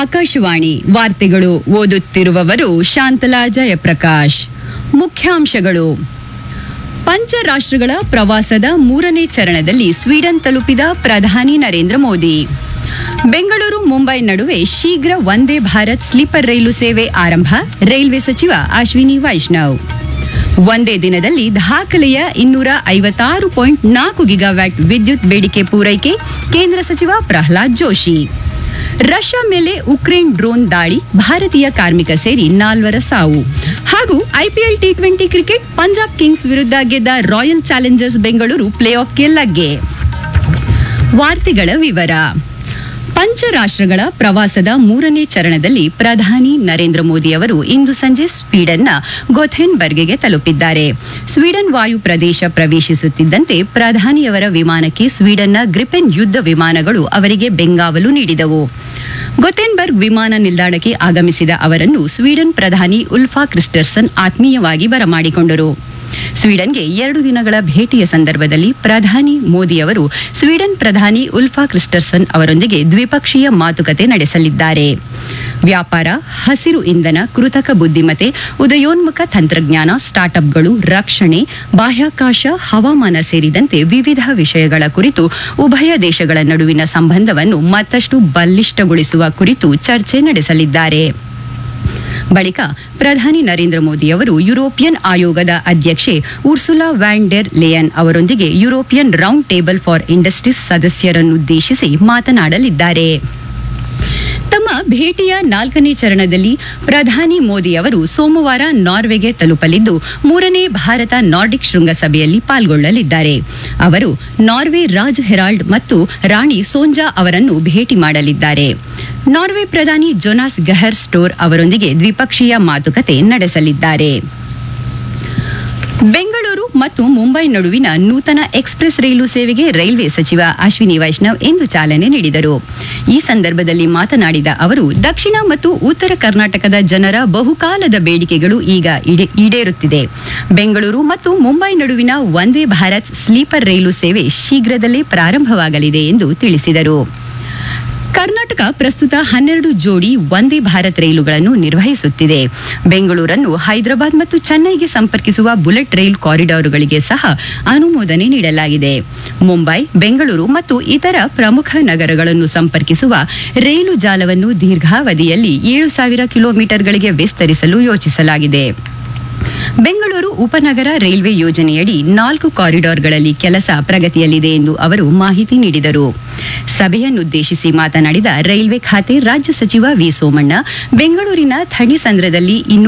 ಆಕಾಶವಾಣಿ ವಾರ್ತೆಗಳು ಓದುತ್ತಿರುವವರು ಶಾಂತಲಾ ಜಯಪ್ರಕಾಶ್ ಮುಖ್ಯಾಂಶಗಳು ಪಂಚರಾಷ್ಟ್ರಗಳ ಪ್ರವಾಸದ ಮೂರನೇ ಚರಣದಲ್ಲಿ ಸ್ವೀಡನ್ ತಲುಪಿದ ಪ್ರಧಾನಿ ನರೇಂದ್ರ ಮೋದಿ ಬೆಂಗಳೂರು ಮುಂಬೈ ನಡುವೆ ಶೀಘ್ರ ವಂದೇ ಭಾರತ್ ಸ್ಲೀಪರ್ ರೈಲು ಸೇವೆ ಆರಂಭ ರೈಲ್ವೆ ಸಚಿವ ಅಶ್ವಿನಿ ವೈಷ್ಣವ್ ಒಂದೇ ದಿನದಲ್ಲಿ ದಾಖಲೆಯ ಇನ್ನೂರ ಐವತ್ತಾರು ಪಾಯಿಂಟ್ ನಾಲ್ಕು ಗಿಗಾವ್ಯಾಟ್ ವಿದ್ಯುತ್ ಬೇಡಿಕೆ ಪೂರೈಕೆ ಕೇಂದ್ರ ಸಚಿವ ಪ್ರಹ್ಲಾದ್ ಜೋಶಿ ರಷ್ಯಾ ಮೇಲೆ ಉಕ್ರೇನ್ ಡ್ರೋನ್ ದಾಳಿ ಭಾರತೀಯ ಕಾರ್ಮಿಕ ಸೇರಿ ನಾಲ್ವರ ಸಾವು ಹಾಗೂ IPL T twenty cricket Punjab kings ವಿರುದ್ಧ ಗೆದ್ದ ರಾಯಲ್ ಚಾಲೆಂಜರ್ಸ್ ಬೆಂಗಳೂರು ಪ್ಲೇ ಆಫ್ಗೆ ಲಗ್ಗೆ ವಾರ್ತೆಗಳ ವಿವರ ಪಂಚರಾಷ್ಟ್ರಗಳ ಪ್ರವಾಸದ ಮೂರನೇ ಚರಣದಲ್ಲಿ ಪ್ರಧಾನಿ ನರೇಂದ್ರ ಮೋದಿ ಅವರು ಇಂದು ಸಂಜೆ ಸ್ವೀಡನ್ನ ಗೊಥೆನ್ಬರ್ಗ್ಗೆ ತಲುಪಿದ್ದಾರೆ ಸ್ವೀಡನ್ ವಾಯು ಪ್ರದೇಶ ಪ್ರವೇಶಿಸುತ್ತಿದ್ದಂತೆ ಪ್ರಧಾನಿಯವರ ವಿಮಾನಕ್ಕೆ ಸ್ವೀಡನ್ನ ಗ್ರಿಪೆನ್ ಯುದ್ಧ ವಿಮಾನಗಳು ಅವರಿಗೆ ಬೆಂಗಾವಲು ನೀಡಿದವು ಗೊಥೆನ್ಬರ್ಗ್ ವಿಮಾನ ನಿಲ್ದಾಣಕ್ಕೆ ಆಗಮಿಸಿದ ಅವರನ್ನು ಸ್ವೀಡನ್ ಪ್ರಧಾನಿ ಉಲ್ಫಾ ಕ್ರಿಸ್ಟರ್ಸನ್ ಆತ್ಮೀಯವಾಗಿ ಬರಮಾಡಿಕೊಂಡರು ಸ್ವೀಡನ್ಗೆ ಎರಡು ದಿನಗಳ ಭೇಟಿಯ ಸಂದರ್ಭದಲ್ಲಿ ಪ್ರಧಾನಿ ಮೋದಿ ಅವರು ಸ್ವೀಡನ್ ಪ್ರಧಾನಿ ಉಲ್ಫಾ ಕ್ರಿಸ್ಟರ್ಸನ್ ಅವರೊಂದಿಗೆ ದ್ವಿಪಕ್ಷೀಯ ಮಾತುಕತೆ ನಡೆಸಲಿದ್ದಾರೆ ವ್ಯಾಪಾರ ಹಸಿರು ಇಂಧನ ಕೃತಕ ಬುದ್ಧಿಮತ್ತೆ ಉದಯೋನ್ಮುಖ ತಂತ್ರಜ್ಞಾನ ಸ್ಟಾರ್ಟ್ಅಪ್ಗಳು ರಕ್ಷಣೆ ಬಾಹ್ಯಾಕಾಶ ಹವಾಮಾನ ಸೇರಿದಂತೆ ವಿವಿಧ ವಿಷಯಗಳ ಕುರಿತು ಉಭಯ ದೇಶಗಳ ನಡುವಿನ ಸಂಬಂಧವನ್ನು ಮತ್ತಷ್ಟು ಬಲಿಷ್ಠಗೊಳಿಸುವ ಕುರಿತು ಚರ್ಚೆ ನಡೆಸಲಿದ್ದಾರೆ ಬಳಿಕ ಪ್ರಧಾನಿ ನರೇಂದ್ರ ಮೋದಿ ಅವರು ಯುರೋಪಿಯನ್ ಆಯೋಗದ ಅಧ್ಯಕ್ಷೆ ಉರ್ಸುಲಾ ವ್ಯಾನ್ ಡೆರ್ ಲೇಯನ್ ಅವರೊಂದಿಗೆ European round table for industries ಸದಸ್ಯರನ್ನುದ್ದೇಶಿಸಿ ಮಾತನಾಡಲಿದ್ದಾರೆ ತಮ್ಮ ಭೇಟಿಯ ನಾಲ್ಕನೇ ಚರಣದಲ್ಲಿ ಪ್ರಧಾನಿ ಮೋದಿ ಅವರು ಸೋಮವಾರ ನಾರ್ವೆಗೆ ತಲುಪಲಿದ್ದು ಮೂರನೇ ಭಾರತ ನಾರ್ಡಿಕ್ ಶೃಂಗಸಭೆಯಲ್ಲಿ ಪಾಲ್ಗೊಳ್ಳಲಿದ್ದಾರೆ ಅವರು ನಾರ್ವೆ ರಾಜ್ ಹೆರಾಲ್ಡ್ ಮತ್ತು ರಾಣಿ ಸೋಂಜಾ ಅವರನ್ನು ಭೇಟಿ ಮಾಡಲಿದ್ದಾರೆ ನಾರ್ವೆ ಪ್ರಧಾನಿ ಜೊನಾಸ್ ಗಹರ್ ಸ್ಟೋರ್ ಅವರೊಂದಿಗೆ ದ್ವಿಪಕ್ಷೀಯ ಮಾತುಕತೆ ನಡೆಸಲಿದ್ದಾರೆ ಬೆಂಗಳೂರು ಮತ್ತು ಮುಂಬೈ ನಡುವಿನ ನೂತನ ಎಕ್ಸ್ಪ್ರೆಸ್ ರೈಲು ಸೇವೆಗೆ ರೈಲ್ವೆ ಸಚಿವ ಅಶ್ವಿನಿ ವೈಷ್ಣವ್ ಇಂದು ಚಾಲನೆ ನೀಡಿದರು ಈ ಸಂದರ್ಭದಲ್ಲಿ ಮಾತನಾಡಿದ ಅವರು ದಕ್ಷಿಣ ಮತ್ತು ಉತ್ತರ ಕರ್ನಾಟಕದ ಜನರ ಬಹುಕಾಲದ ಬೇಡಿಕೆಗಳು ಈಗ ಈಡೇ- ಈಡೇರುತ್ತಿದೆ ಬೆಂಗಳೂರು ಮತ್ತು ಮುಂಬೈ ನಡುವಿನ ವಂದೇ ಭಾರತ್ ಸ್ಲೀಪರ್ ರೈಲು ಸೇವೆ ಶೀಘ್ರದಲ್ಲೇ ಪ್ರಾರಂಭವಾಗಲಿದೆ ಎಂದು ತಿಳಿಸಿದರು ಕರ್ನಾಟಕ ಪ್ರಸ್ತುತ ಹನ್ನೆರಡು ಜೋಡಿ ವಂದೇ ಭಾರತ್ ರೈಲುಗಳನ್ನು ನಿರ್ವಹಿಸುತ್ತಿದೆ ಬೆಂಗಳೂರನ್ನು ಹೈದರಾಬಾದ್ ಮತ್ತು ಚೆನ್ನೈಗೆ ಸಂಪರ್ಕಿಸುವ ಬುಲೆಟ್ ರೈಲ್ ಕಾರಿಡಾರ್ಗಳಿಗೆ ಸಹ ಅನುಮೋದನೆ ನೀಡಲಾಗಿದೆ ಮುಂಬೈ ಬೆಂಗಳೂರು ಮತ್ತು ಇತರ ಪ್ರಮುಖ ನಗರಗಳನ್ನು ಸಂಪರ್ಕಿಸುವ ರೈಲು ಜಾಲವನ್ನು ದೀರ್ಘಾವಧಿಯಲ್ಲಿ ಏಳು ಸಾವಿರ ಕಿಲೋಮೀಟರ್ಗಳಿಗೆ ವಿಸ್ತರಿಸಲು ಯೋಚಿಸಲಾಗಿದೆ ಬೆಂಗಳೂರು ಉಪನಗರ ರೈಲ್ವೆ ಯೋಜನೆಯಡಿ ನಾಲ್ಕು ಕಾರಿಡಾರ್ಗಳಲ್ಲಿ ಕೆಲಸ ಪ್ರಗತಿಯಲ್ಲಿದೆ ಎಂದು ಅವರು ಮಾಹಿತಿ ನೀಡಿದರು ಸಭೆಯನ್ನುದ್ದೇಶಿಸಿ ಮಾತನಾಡಿದ ರೈಲ್ವೆ ಖಾತೆ ರಾಜ್ಯ ಸಚಿವ ವಿ ಸೋಮಣ್ಣ ಬೆಂಗಳೂರಿನ ಥಣಿಸಂದ್ರದಲ್ಲಿ ಇನ್ನೂ